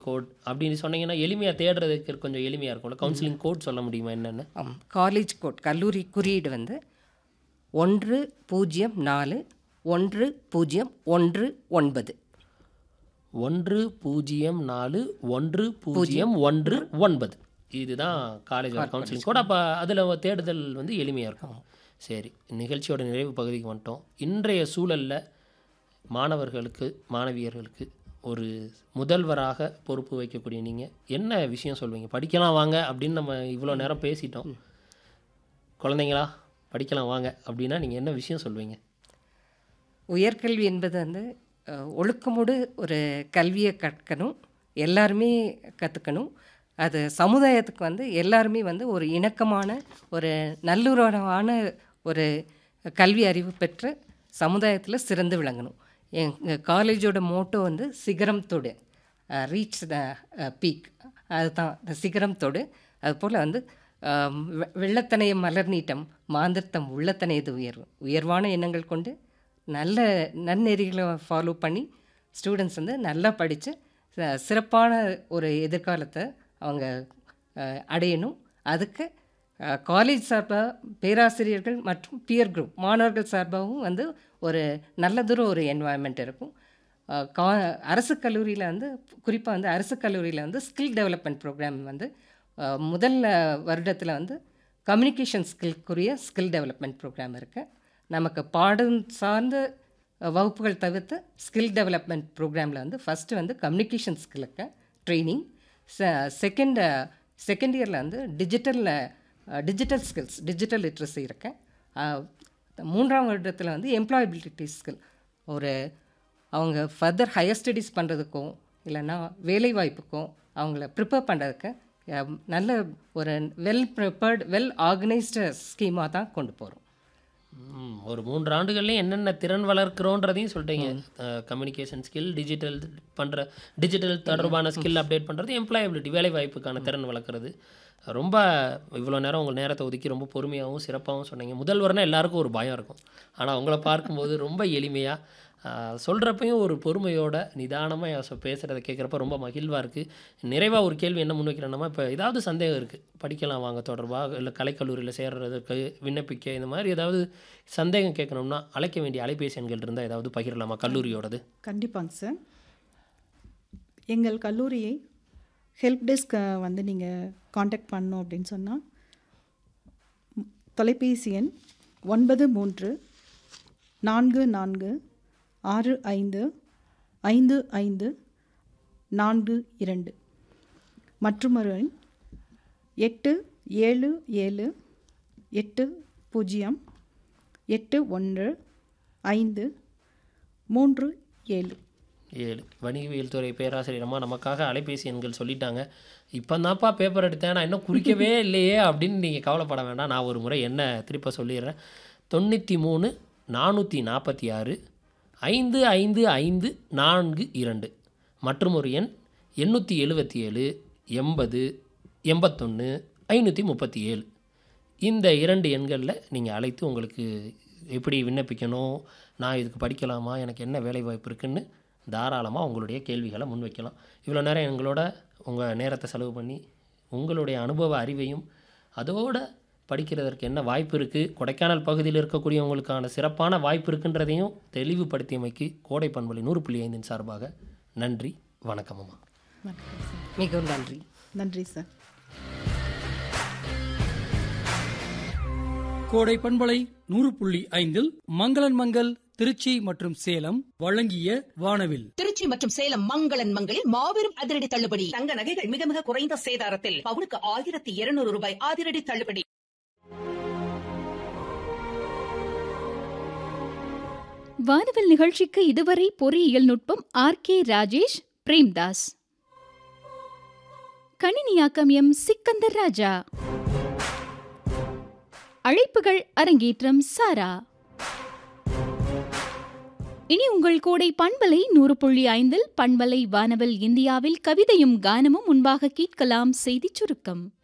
code அப்படின்னு சொன்னீங்கன்னா எளிமையாக தேடுறதுக்கு கொஞ்சம் எளிமையாக இருக்கும்ல கவுன்சிலிங் கோட் சொல்ல முடியுமா என்னென்னு ஆம் காலேஜ் கோட் கல்லூரி குறியீடு வந்து ஒன்று பூஜ்ஜியம் நாலு ஒன்று பூஜ்ஜியம் ஒன்று ஒன்பது ஒன்று பூஜ்ஜியம் நாலு ஒன்று பூஜ்ஜியம் ஒன்று ஒன்பது இதுதான் காலேஜ் கவுன்சிலிங் கோட் அப்போ அதில் தேடுதல் வந்து எளிமையாக இருக்கும் சரி நிகழ்ச்சியோட நிறைவு பகுதிக்கு வந்துட்டோம் இன்றைய சூழலில் மாணவர்களுக்கு மாணவியர்களுக்கு ஒரு முதல்வராக பொறுப்பு வைக்கக்கூடிய நீங்கள் என்ன விஷயம் சொல்வீங்க படிக்கலாம் வாங்க அப்படின்னு நம்ம இவ்வளோ நேரம் பேசிட்டோம் குழந்தைங்களா படிக்கலாம் வாங்க அப்படின்னா நீங்கள் என்ன விஷயம் சொல்வீங்க உயர்கல்வி என்பது வந்து அஹ், ஒழுக்கமோடு ஒரு கல்வியை கற்கணும் எல்லாருமே கற்றுக்கணும் அது சமுதாயத்துக்கு வந்து எல்லாருமே வந்து ஒரு இணக்கமான ஒரு நல்லுறவான ஒரு கல்வி அறிவு பெற்ற சமுதாயத்தில் சிறந்து விளங்கணும் எங்கள் காலேஜோட மோட்டோ வந்து சிகரம் தொடு ரீச் த பீக் அதுதான் the சிகரம் தொடு அதுபோல் வந்து ஆம், வெ- வெள்ளத்தனைய மலர் நீட்டம் மாந்தர்த்தம் உள்ளத்தனையது உயர்வு உயர்வான எண்ணங்கள் கொண்டு நல்ல நன்னெறிகளை ஃபாலோ பண்ணி ஸ்டூடெண்ட்ஸ் வந்து நல்லா படித்து சிறப்பான ஒரு எதிர்காலத்தை அவங்க அஹ், அடையணும் அதுக்கு காலேஜ் சார்பாக பேராசிரியர்கள் மற்றும் பியர் குரூப் மாணவர்கள் சார்பாகவும் வந்து ஒரு நல்லதொரு ஒரு என்வாயன்மெண்ட் இருக்கும் அஹ், கா அரசு கல்லூரியில் வந்து குறிப்பாக வந்து அரசு கல்லூரியில் வந்து ஸ்கில் டெவலப்மெண்ட் ப்ரோக்ராம் வந்து அஹ், முதல் வருடத்தில் வந்து கம்யூனிகேஷன் ஸ்கில்க்குரிய ஸ்கில் டெவலப்மெண்ட் ப்ரோக்ராம் இருக்குது நமக்கு பாடம் சார்ந்த அஹ், வகுப்புகள் தவிர்த்து ஸ்கில் டெவலப்மெண்ட் ப்ரோக்ராமில் வந்து ஃபஸ்ட்டு வந்து கம்யூனிகேஷன் ஸ்கில்லுக்கு ட்ரைனிங் செகண்ட் செகண்ட் இயரில் வந்து digital digital skills digital literacy இருக்கேன் அஹ், மூன்றாம் வருடத்தில் வந்து எம்ப்ளாயபிலிட்டி ஸ்கில் ஒரு அவங்க ஃபர்தர் ஹையர் ஸ்டடீஸ் பண்ணுறதுக்கும் இல்லைன்னா வேலை வாய்ப்புக்கும் அவங்கள ப்ரிப்பேர் பண்ணுறதுக்கு அஹ், நல்ல ஒரு வெல் ப்ரிப்பேர்ட் வெல் ஆர்கனைஸ்டு ஸ்கீமாக தான் கொண்டு போகிறோம் ம், ஒரு மூன்று ஆண்டுகள்லையும் என்னென்ன திறன் வளர்க்குறோன்றதையும் சொல்லிட்டீங்க கம்யூனிகேஷன் ஸ்கில் டிஜிட்டல் பண்ணுற டிஜிட்டல் தொடர்பான ஸ்கில் அப்டேட் பண்ணுறது எம்ப்ளாயபிலிட்டி வேலை வாய்ப்புக்கான திறன் வளர்க்குறது ரொம்ப இவ்வளோ நேரம் உங்கள் நேரத்தை ஒதுக்கி ரொம்ப பொறுமையாகவும் சிறப்பாகவும் சொன்னீங்க முதல்வர்னா எல்லாருக்கும் ஒரு பயம் இருக்கும் ஆனால் உங்களை பார்க்கும்போது ரொம்ப எளிமையாக சொல்கிறப்பையும் ஒரு பொறுமையோட நிதானமாக பேசுகிறத கேட்குறப்ப ரொம்ப மகிழ்வாக இருக்குது நிறைவாக ஒரு கேள்வி என்ன முன்வைக்கிறேன்னா இப்போ ஏதாவது சந்தேகம் இருக்குது படிக்கலாம் வாங்க தொடர்பாக இல்லை கலைக்கல்லூரியில் சேர்றதுக்கு விண்ணப்பிக்க இந்த மாதிரி ஏதாவது சந்தேகம் கேட்கணும்னா அழைக்க வேண்டிய அலைபேசி எண்கள் இருந்தால் ஏதாவது பகிரலாமா கல்லூரியோடது கண்டிப்பாங்க சார் எங்கள் கல்லூரியை ஹெல்ப் டெஸ்க் வந்து நீங்கள் காண்டாக்ட் பண்ணணும் அப்படின்னு சொன்னால் தொலைபேசி எண் ஒன்பது மூன்று நான்கு நான்கு ஆறு ஐந்து ஐந்து ஐந்து நான்கு இரண்டு மற்றொரு எண் எட்டு ஏழு ஏழு எட்டு பூஜ்ஜியம் எட்டு ஒன்று ஐந்து மூன்று ஏழு ஏழு வணிகவியல் துறை பேராசிரியரம்மா நமக்காக அலைபேசி எண்கள் சொல்லிட்டாங்க இப்போ தான்ப்பா பேப்பர் எடுத்தேன் நான் இன்னும் குறிக்கவே இல்லையே அப்படின்னு நீங்கள் கவலைப்பட வேண்டாம் நான் ஒரு முறை என்ன திருப்ப சொல்லிடுறேன் தொண்ணூற்றி மூணு நானூற்றி நாற்பத்தி ஆறு ஐந்து ஐந்து ஐந்து நான்கு இரண்டு மற்றும் ஒரு எண் எண்ணூற்றி எழுபத்தி ஏழு எண்பது எண்பத்தொன்று ஐநூற்றி முப்பத்தி ஏழு இந்த இரண்டு எண்களில் நீங்கள் அழைத்து உங்களுக்கு எப்படி விண்ணப்பிக்கணும் நான் இதுக்கு படிக்கலாமா எனக்கு என்ன வேலை வாய்ப்பு இருக்குன்னு தாராளமாக உங்களுடைய கேள்விகளை முன்வைக்கலாம் இவ்வளோ நேரம் எங்களோட உங்கள் நேரத்தை செலவு பண்ணி உங்களுடைய அனுபவ அறிவையும் அதோட படிக்கிறதற்கு என்ன வாய்ப்பு இருக்குது கொடைக்கானல் பகுதியில் இருக்கக்கூடியவங்களுக்கான சிறப்பான வாய்ப்பு இருக்குன்றதையும் தெளிவுபடுத்தியமைக்கு கோடை பண்பலை நூறு புள்ளி ஐந்தின் சார்பாக நன்றி வணக்கம் அம்மா வணக்கம் சார் மிகவும் நன்றி நன்றி சார் கோடை பண்பலை நூறு புள்ளி ஐந்தில் மங்களன் மங்கள் திருச்சி மற்றும் சேலம் வழங்கிய வானவில் திருச்சி மற்றும் சேலம் மங்களன் மங்களில் மாபெரும் அதிரடி தள்ளுபடி தங்க நகைகள் மிக மிக குறைந்த சேதாரத்தில் பவுனுக்கு ஆயிரத்தி இருநூறு ரூபாய் அதிரடி தள்ளுபடி வானவில் நிகழ்ச்சிக்கு இதுவரை பொறியியல் நுட்பம் ஆர் கே ராஜேஷ் பிரேம்தாஸ் கணினியாக்கம் எம் சிக்கந்தர் ராஜா அழைப்புகள் அரங்கேற்றம் சாரா இனி உங்கள் கோடை பண்பலை நூறு புள்ளி ஐந்தில் பண்பலை வானவில் இந்தியாவில் கவிதையும் கானமும் முன்பாக கேட்கலாம் செய்திச் சுருக்கம்